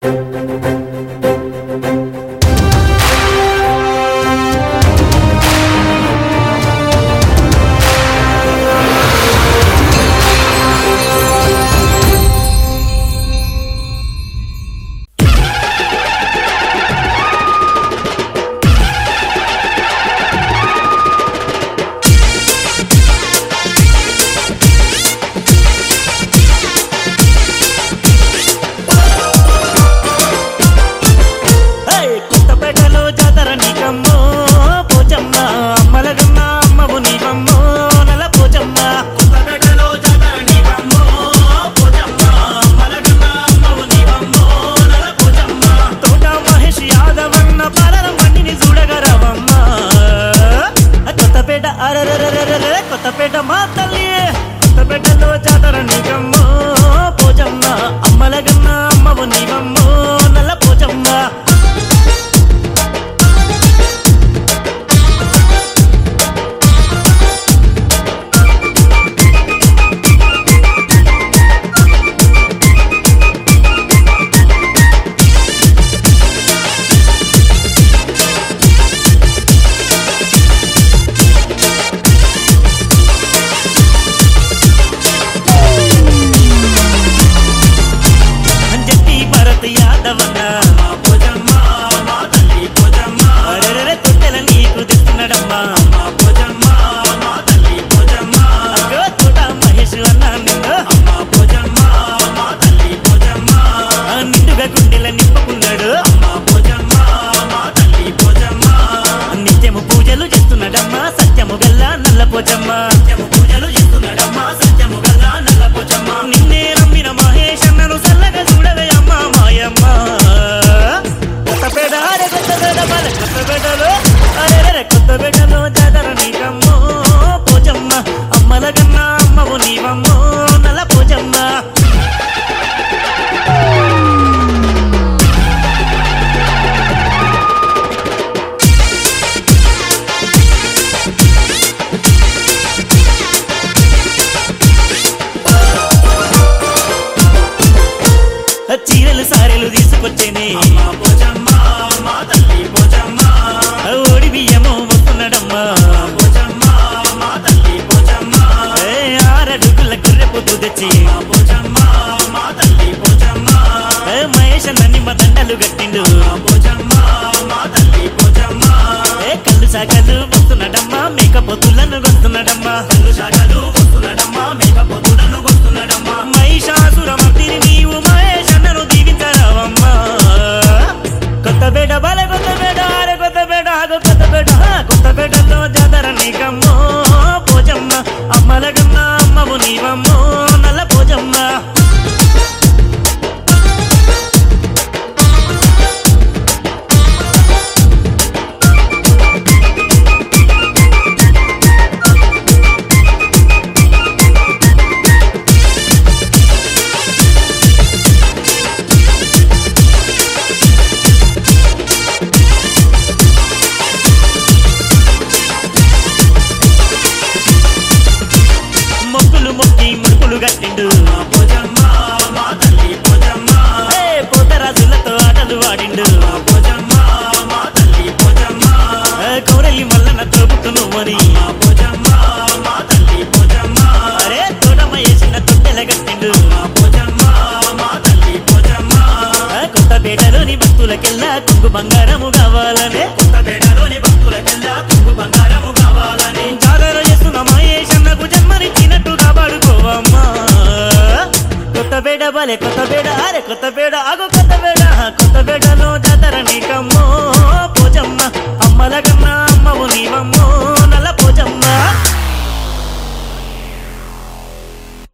హే, కొత్తపేటలో జాతర నీకమ్మో పోచమ్మ అమ్మలగన్న అమ్మవు నీవమ్మో నల పోచమ్మ కొత్తపేటలో జాతర నీకమ్మో పోచమ్మ అమ్మలగన్న అమ్మవు నీవమ్మో నల పోచమ్మ తోట మహేష్ యాదవన్న పాలన బండిని చూడగరవమ్మ కొత్తపేట అరరరరరర కొత్తపేట మా తల్లి కొత్తపేటలో జాతర నీకమ్మో పోచమ్మ అమ్మలగన్న అమ్మవు నీవమ్మో నల్ల పోచమ్మ అంజట్టి భరత్ యాదవన్న భోజమ్మ మా తల్లి భోజమ్మ అరెరెరె తొట్టెల నీకు తెస్తున్నాడమ్మా భోజమ్మ మా తల్లి భోజమ్మ అగ్గో తోట మహేష్ అన్న నిన్ను అమ్మ భోజమ్మ మా తల్లి భోజమ్మ నిండుగా గుండెల నింపుకున్నాడు అమ్మ భోజమ్మ మా తల్లి భోజమ్మ నిత్యము పూజలు చేస్తున్నాడమ్మా సత్యము గల్ల నల్ల పోచమ్మ సత్యము పూజలు చేస్తున్నాడమ్మా సత్యము గల్ల నల్ల పోచమ్మ నిన్నే నమ్మిన మహేష్ అన్నను చల్లగా చూడవే అమ్మ మాయమ్మ కొత్తపేట అరే కొత్తపేట మన కొత్తపేటలో అరే కొత్తపేటలో జాతర నీకమ్మో పోచమ్మ అమ్మల కన్నా అమ్మవు నీవమ్మో నల్ల పోచమ్మ చీరలు సారెలు తీసుకొచ్చేనే ఓడి బియ్యము వస్తున్నాడమ్మా ఏ ఆరడుగుల గుర్రె పొద్దు తెచ్చి ఏ మహేష్ నన్ను మా దండలు కట్టిండు ఏ కళ్ళు సాగలు వస్తున్నాడమ్మా మేకపోతులను వస్తున్నాడమ్మా కళ్ళు సాగలు వస్తున్నాడమ్మా మేకపోతులను వస్తున్నాడమ్మా మహిషాసురమర్దిని నీవు మహేష్ అన్నను దీవించరావమ్మా కొత్త బేట బాలే కొత్త బేట ఆరే కొత్త బేట ఆగో కొత్త బేట హా, కొత్త బేటలో జాతర నీకమ్మో పోచమ్మ అమ్మల కన్నా అమ్మవు నీవమ్మో నల్ల పోచమ్మ మొక్కులు మొక్కి ముడుపులు కట్టిండు ఏ పోతరాజులతో ఆటలు ఆడిండు ఏ కౌరలి మల్లన్న తోబుట్టును మరి అరే తోడమ వేసిన తొట్టెల కట్టిండు ఏ కొత్త పేటలోని భక్తులకెల్లా కుంగు బంగారము కావాలనే కొత్త పేటలోని భక్తులకెల్లా కుంగు బంగారము కావాలని జాగర చేస్తున్న మహేషన్నకు జన్మనిచ్చినట్టు కాపాడుకోవమ్మా కొత్త పేట బలే కొత్త పేట అరే కొత్త పేట ఆగో కొత్త పేట కొత్త పేటలో జాతర నీకమ్మో పోచమ్మ అమ్మల కన్నా అమ్మవు నీవమ్మో